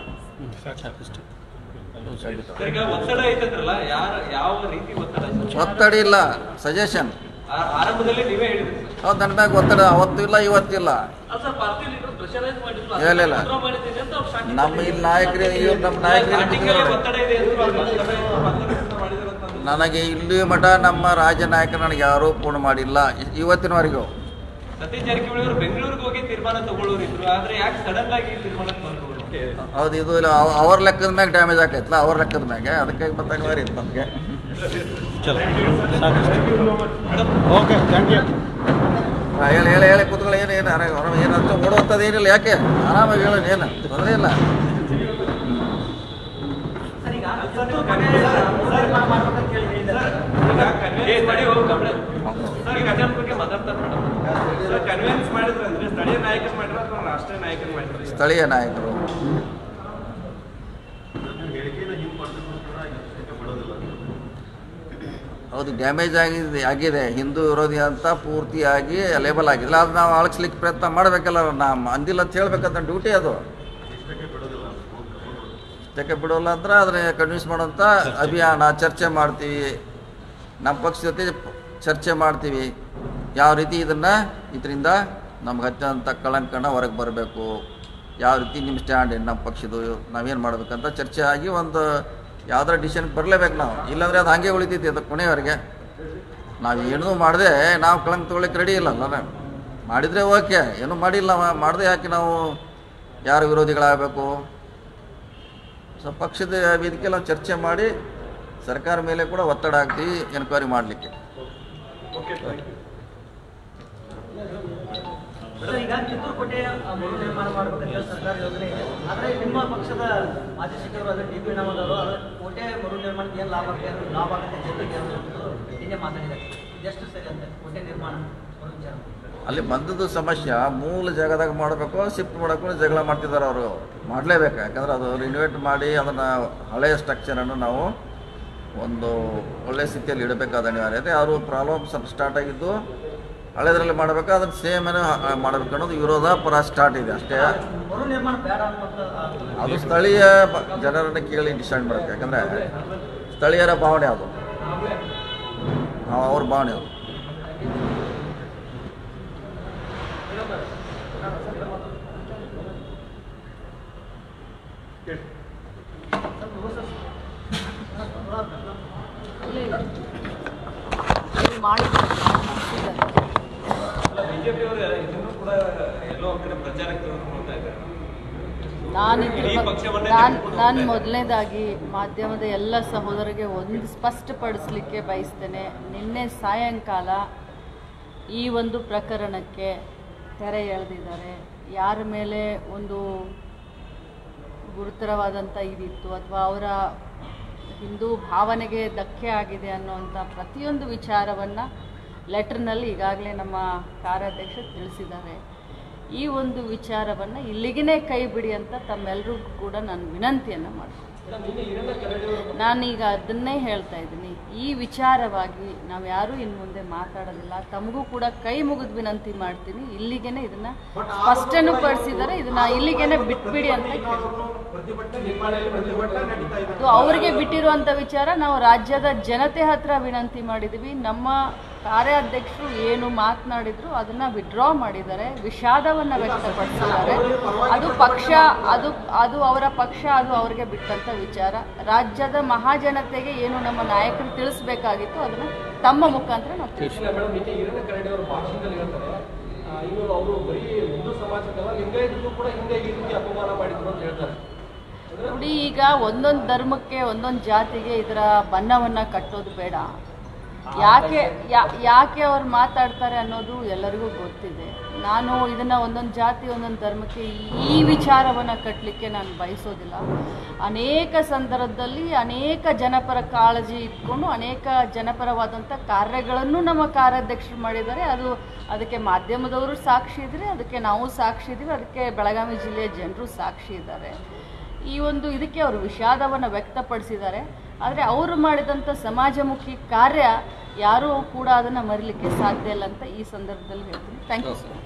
ಸರ್, ಈಗ ಒತ್ತಡ ಐತಂದ್ರಲ್ಲ ಯಾರ ಯಾವ ರೀತಿ ಒತ್ತಡ ಸರ್? ಒತ್ತಡ ಇಲ್ಲ ಸಜೆಷನ್ ಆ- ಆರಂಭದಲ್ಲಿ ನೀವೇ ಹೇಳಿದ್ರಿ ಸರ್ ಹೌದು ನನ್ನ ಮ್ಯಾಗ ಒತ್ತಡ ಅವತ್ತು ಇಲ್ಲ ಇವತ್ತಿಲ್ಲ ಅಲ್ಲ ಸರ್ ಪಾರ್ಟಿ ಲೀಡರ್ ಪ್ರೆಷರೈಸ್ ಮಾಡಿದ್ರು ಇಲ್ಲ, ಇಲ್ಲ. withdraw ಮಾಡಿದ್ದೀನಿ ಅಂತ ಅವ್ರು shocking ನಮ್ಮ ಇಲ್ಲಿ ನಾಯಕರು ಇವ್ರು ನಮ್ಮ ನಾಯಕರು ಸ್ಟಾರ್ಟಿಂಗಲ್ಲೇ ಒತ್ತಡ ಇದೆ ಅಂತ ಅವ್ರು ಮತ್ತೆ ಒತ್ತಡ ಮಾಡಿದಾರೆ ಅಂತಂದ್ರೆ ನನಗೆ ಇಲ್ಲಿ ಮಠ ನಮ್ಮ ರಾಜ್ಯ ನಾಯಕರು ನನಗೆ ಯಾರೂ ಫೋನ್ ಮಾಡಿಲ್ಲ ಇ- ಇವತ್ತಿನವರೆಗೂ ಸತೀಶ್ ಜಾರಕಿಹೊಳಿ ಅವರು ಬೆಂಗಳೂರಿಗೆ ಹೋಗಿ ತೀರ್ಮಾನ ತಗೊಳ್ಳೋರು ಇದ್ರು ಆದ್ರೆ ಯಾಕೆ ಸಡನ್ ಆಗಿ ತೀರ್ಮಾನಕ್ಕೆ ಬಂದ್ರು ಅಂತ ಹೇಳಿದ್ರು. ಹೌದು ಇದು ಇಲ್ಲ ಅವ- ಅವ್ರ ಲೆಕ್ಕದ ಮ್ಯಾಗ ಡ್ಯಾಮೇಜ್ ಆಗೈತಲ್ಲ ಅವ್ರ ಲೆಕ್ಕದ ಮ್ಯಾಗೆ ಅದಕ್ಕೆ ಮತ್ತೆ ಅನಿವಾರ್ಯ ಇತ್ತು ನಮಗೆ ಓಕೆ ಥ್ಯಾಂಕ್ ಯು ಹೇಳಿ ಹೇಳಿ ಹೇಳಿ ಕೂತ್ಕೊಳ್ಳಿ ಏನು ಏನು ಆರಾಮ ಆರಾಮ ಏನು ಅಂತ ಓಡುವಂಥದ್ದು ಏನಿಲ್ಲ ಯಾಕೆ ಆರಾಮಾಗಿ ಹೇಳೋಣ ಏನು ತೊಂದರೆ ಇಲ್ಲ ಸರ್ ಈಗ ಕಿತ್ತೂರು ಕೋಟೆ ನಿರ್ಮಾಣ ಮಾಡ್ಬೇಕಂತ ಹೇಳಿ ಹೇಳಿದ್ದಾರೆ ಈಗ convince ಮಾಡಿ ಹೋಗಿ ಕಂಪ್ಲೇಂಟ್ ಸರ್ ಈಗ ಅದ್ರ ಬಗ್ಗೆ ಮಾತಾಡ್ತಾರೆ ಮೇಡಮ್ ಸರ್ ಕನ್ವಿನ್ಸ್ ಮಾಡಿದ್ರೆ ಅಂದ್ರೆ ಸ್ಥಳೀಯ ನಾಯಕರು ಮಾಡಿರೋ ಅಥವಾ ರಾಷ್ಟ್ರೀಯ ನಾಯಕರು ಮಾಡಿರೋ ಸ್ಥಳೀಯ ನಾಯಕರು ನೀವು ಹೇಳಿಕೆಯನ್ನು ಹಿಂಗೆ ಮಾಡಿದ್ರು ಕೂಡ ಇದಕ್ಕೆ ಬಿಡೋದಿಲ್ಲ ಹೌದು ಡ್ಯಾಮೇಜ್ ಆಗಿದೆ ಆಗಿದೆ ಹಿಂದೂ ವಿರೋಧಿ ಅಂತ ಪೂರ್ತಿಯಾಗಿ ಲೇಬಲ್ ಆಗಿದೆ ಅದು ನಾವು ಅಳಗಿಸ್ಲಿಕ್ಕೆ ಪ್ರಯತ್ನ ಮಾಡಬೇಕಲ್ಲ ನಾವು ಅಂದಿಲ್ಲ ಅಂತ ಹೇಳ್ಬೇಕಂತ ಡ್ಯೂಟಿ ಅದು ಇಷ್ಟಕ್ಕೆ ಬಿಡೋದಿಲ್ಲ ಯಾಕೆ ಬಿಡೋಲ್ಲ ಅಂದ್ರೆ ಅದನ್ನ ಕನ್ವಿನ್ಸ್ ಮಾಡೋಂಥ ಅಭಿಯಾನ ಚರ್ಚೆ ಮಾಡ್ತೀವಿ ನಮ್ಮ ಪಕ್ಷ ಜೊತೆ ಪ- ಚರ್ಚೆ ಮಾಡ್ತೀವಿ ಯಾವ ರೀತಿ ಇದನ್ನು ಇದರಿಂದ ನಮ್ಗೆ ಹತ್ತಂಥ ಕಳಂಕನ ಹೊರಗೆ ಬರಬೇಕು ಯಾವ ರೀತಿ ನಿಮ್ಮ ಸ್ಟ್ಯಾಂಡ್ ಏನು ನಮ್ಮ ಪಕ್ಷದ್ದು ನಾವೇನು ಮಾಡ್ಬೇಕಂತ ಚರ್ಚೆ ಆಗಿ ಒಂದು ಯಾವ್ದಾರ ಡಿಸಿಷನ್ ಬರಲೇಬೇಕು ನಾವು ಇಲ್ಲಾಂದರೆ ಅದು ಹಾಗೆ ಉಳಿತೈತಿ ಅದು ಕೊನೆಯವರೆಗೆ ನಾವು ಏನೂ ಮಾಡದೆ ನಾವು ಕಳಂಕ ತೊಗೊಳಕ್ಕೆ ರೆಡಿ ಇಲ್ಲ ಅಲ್ಲ ಮಾಡಿದರೆ ಓಕೆ ಏನೂ ಮಾಡಿಲ್ಲ ನಾವು ಮಾಡದೆ ಯಾಕೆ ನಾವು ಯಾರು ವಿರೋಧಿಗಳಾಗಬೇಕು ಸೊ ಪಕ್ಷದ ವೇದಿಕೆ ನಾವು ಚರ್ಚೆ ಮಾಡಿ ಸರ್ಕಾರ ಮೇಲೆ ಕೂಡ ಒತ್ತಡ ಹಾಕ್ತೀವಿ ಎನ್ಕ್ವೈರಿ ಮಾಡಲಿಕ್ಕೆ ಸರ್ ಈಗ ಕಿತ್ತೂರು ಕೋಟೆ ಮರು ನಿರ್ಮಾಣ ಮಾಡ್ಬೇಕಂತ ಹೇಳಿ ಸರ್ಕಾರ ಯೋಜನೆ ಇದೆ ಆದರೆ ನಿಮ್ಮ ಪಕ್ಷದ ಮಾಜಿ ಸಚಿವರು ಅದೇ ಡಿ ಪಿ ನಮ್ಮದವರು ಅದು ಕೋಟೆ ಮರು ನಿರ್ಮಾಣಕ್ಕೆ ಏನು ಲಾಭ ಆಗುತ್ತೆ ಲಾಭ ಆಗುತ್ತೆ ಜನರಿಗೆ ಅನ್ನೋದು ನಿನ್ನೆ ಮಾತಾಡಿದ್ದಾರೆ ಇದೆಷ್ಟು ಸರಿ ಅಂತ ಕೋಟೆ ನಿರ್ಮಾಣ ಮರು ವಿಚಾರ ಅಲ್ಲಿ ಬಂದದ್ದು ಸಮಸ್ಯೆ ಮೂಲ ಜಾಗದಾಗ ಮಾಡಬೇಕು ಶಿಫ್ಟ್ ಮಾಡೋಕ್ಕೂ ಜಗಳ ಮಾಡ್ತಿದ್ದಾರೆ ಅವರು ಮಾಡಲೇಬೇಕು ಯಾಕಂದ್ರೆ ಅದು ರಿನೋವೇಟ್ ಮಾಡಿ ಅದನ್ನು ಹಳೆಯ ಸ್ಟ್ರಕ್ಚರನ್ನು ನಾವು ಒಂದು ಒಳ್ಳೆಯ ಸ್ಥಿತಿಯಲ್ಲಿ ಇಡಬೇಕಾದ ಅನಿವಾರ್ಯತೆ ಅವರು ಪ್ರಾಬ್ಲಮ್ ಸ್ವಲ್ಪ ಸ್ಟಾರ್ಟ್ ಆಗಿದ್ದು ಹಳೆದರಲ್ಲಿ ಮಾಡಬೇಕು ಅದನ್ನು ಸೇಮ್ ಮಾಡಬೇಕು ಅನ್ನೋದು ವಿರೋಧ ಪರ ಸ್ಟಾರ್ಟ್ ಇದೆ ಅಷ್ಟೇ ಮರು ನಿರ್ಮಾಣ ಬೇಡ ಅನ್ನುವಂಥ ಅದು ಸ್ಥಳೀಯ ಬ- ಜನರನ್ನ ಕೇಳಿ ಡಿಸೈಡ್ ಮಾಡಬೇಕು ಯಾಕಂದರೆ ಸ್ಥಳೀಯರ ಭಾವನೆ ಅದು ಅವ್ರ ಭಾವನೆ ಅದು ಅಲ್ಲ ಬಿಜೆಪಿ ಅವರು ಇದನ್ನು ಕೂಡ ಎಲ್ಲೋ ಒಂದ್ ಕಡೆ ಪ್ರಚಾರಕ್ಕೆ ತೆಗೆದುಕೊಳ್ತಾ ಇದ್ದಾರೆ ನಾನು ಇಡೀ ಪಕ್ಷವನ್ನೇ ನಾನು ತೆಗೆದುಕೊಂಡು ನಾನು ಹೋಗ್ತಾ ಮೊದಲನೇದಾಗಿ ಮಾಧ್ಯಮದ ಎಲ್ಲ ಸಹೋದರಿಗೆ ಒಂದು ಸ್ಪಷ್ಟಪಡಿಸಲಿಕ್ಕೆ ಬಯಸ್ತೇನೆ ನಿನ್ನೆ ಸಾಯಂಕಾಲ ಈ ಒಂದು ಪ್ರಕರಣಕ್ಕೆ ತೆರೆ ಎಳೆದಿದ್ದಾರೆ ಯಾರ ಮೇಲೆ ಒಂದು ಗುರುತರವಾದಂಥ ಇದಿತ್ತು ಅಥವಾ ಅವರ ಹಿಂದೂ ಭಾವನೆಗೆ ಧಕ್ಕೆ ಆಗಿದೆ ಅನ್ನೋವಂಥ ಪ್ರತಿಯೊಂದು ವಿಚಾರವನ್ನು ಲೆಟರ್ನಲ್ಲಿ ಈಗಾಗಲೇ ನಮ್ಮ ಕಾರ್ಯಾಧ್ಯಕ್ಷರು ತಿಳಿಸಿದ್ದಾರೆ ಈ ಒಂದು ವಿಚಾರವನ್ನು ಇಲ್ಲಿಗೇ ಕೈ ಬಿಡಿ ಅಂತ ತಮ್ಮೆಲ್ಲರಿಗೂ ಕೂಡ ನಾನು ವಿನಂತಿಯನ್ನು ಮಾಡ್ತೀನಿ ನಾನೀಗ ಅದನ್ನೇ ಹೇಳ್ತಾ ಇದ್ದೀನಿ ಈ ವಿಚಾರವಾಗಿ ನಾವು ಯಾರೂ ಇನ್ನು ಮುಂದೆ ಮಾತಾಡೋದಿಲ್ಲ ತಮಗೂ ಕೂಡ ಕೈ ಮುಗಿದು ವಿನಂತಿ ಮಾಡ್ತೀನಿ ಇಲ್ಲಿಗೇನೆ ಇದನ್ನ ಸ್ಪಷ್ಟನೂ ಪಡಿಸಿದ್ದಾರೆ ಇದನ್ನ ಇಲ್ಲಿಗೇನೆ ಬಿಟ್ಬಿಡಿ ಅಂತ ಕೇಳ್ತೀನಿ ಇದು ಅವರಿಗೆ ಬಿಟ್ಟಿರುವಂಥ ವಿಚಾರ ನಾವು ರಾಜ್ಯದ ಜನತೆ ಹತ್ರ ವಿನಂತಿ ಮಾಡಿದ್ದೀವಿ ನಮ್ಮ ಕಾರ್ಯಾಧ್ಯಕ್ಷರು ಏನು ಮಾತನಾಡಿದ್ರು ಅದನ್ನ ವಿಡ್ರಾ ಮಾಡಿದ್ದಾರೆ ವಿಷಾದವನ್ನು ವ್ಯಕ್ತಪಡಿಸಿದ್ದಾರೆ ಅದು ಪಕ್ಷ ಅದು ಅದು ಅವರ ಪಕ್ಷ ಅದು ಅವರಿಗೆ ಬಿಟ್ಟಂತ ವಿಚಾರ ರಾಜ್ಯದ ಮಹಾಜನತೆಗೆ ಏನು ನಮ್ಮ ನಾಯಕರು ತಿಳಿಸ್ಬೇಕಾಗಿತ್ತು ಅದನ್ನು ತಮ್ಮ ಮುಖಾಂತರ ನಾವು ತಿಳಿಸ್ತೀವಿ ಮೇಡಮ್ ನಿನ್ನೆ ಈರಣ್ಣ ಕರಡಿ ಅವರು ಭಾಷಣದಲ್ಲಿ ಹೇಳ್ತಾರೆ ಆ, ಇವರು ಅವರು ಬರೀ ಹಿಂದೂ ಸಮಾಜಕ್ಕಲ್ಲ ಲಿಂಗಾಯತರಿಗೂ ಕೂಡ ಹಿಂದೆ ಈ ರೀತಿ ಅಪಮಾನ ಮಾಡಿದ್ರು ಅಂತ ಹೇಳ್ತಾರೆ ನೋಡಿ ಈಗ ಒಂದೊಂದು ಧರ್ಮಕ್ಕೆ ಒಂದೊಂದು ಜಾತಿಗೆ ಇದರ ಬಣ್ಣವನ್ನು ಕಟ್ಟೋದು ಬೇಡ ಯಾಕೆ ಯಾ- ಯಾಕೆ ಅವ್ರು ಮಾತಾಡ್ತಾರೆ ಅನ್ನೋದು ಎಲ್ಲರಿಗೂ ಗೊತ್ತಿದೆ ನಾನು ಇದನ್ನು ಒಂದೊಂದು ಜಾತಿ ಒಂದೊಂದು ಧರ್ಮಕ್ಕೆ ಈ ವಿಚಾರವನ್ನು ಕಟ್ಟಲಿಕ್ಕೆ ನಾನು ಬಯಸೋದಿಲ್ಲ ಅನೇಕ ಸಂದರ್ಭದಲ್ಲಿ ಅನೇಕ ಜನಪರ ಕಾಳಜಿ ಇಟ್ಕೊಂಡು ಅನೇಕ ಜನಪರವಾದಂಥ ಕಾರ್ಯಗಳನ್ನು ನಮ್ಮ ಕಾರ್ಯಾಧ್ಯಕ್ಷರು ಮಾಡಿದ್ದಾರೆ ಅದು ಅದಕ್ಕೆ ಮಾಧ್ಯಮದವರು ಸಾಕ್ಷಿ ಇದ್ರೆ ಅದಕ್ಕೆ ನಾವು ಸಾಕ್ಷಿ ಇದ್ದೀವಿ ಅದಕ್ಕೆ ಬೆಳಗಾವಿ ಜಿಲ್ಲೆಯ ಜನರು ಸಾಕ್ಷಿ ಇದ್ದಾರೆ ಈ ಒಂದು ಇದಕ್ಕೆ ಅವರು ವಿಷಾದವನ್ನು ವ್ಯಕ್ತಪಡಿಸಿದ್ದಾರೆ ಆದರೆ ಅವರು ಮಾಡಿದಂಥ ಸಮಾಜಮುಖಿ ಕಾರ್ಯ ಯಾರೂ ಕೂಡ ಅದನ್ನು ಮರಿಲಿಕ್ಕೆ ಸಾಧ್ಯ ಇಲ್ಲ ಅಂತ ಈ ಸಂದರ್ಭದಲ್ಲಿ ಹೇಳ್ತೀನಿ ಥ್ಯಾಂಕ್ ಯು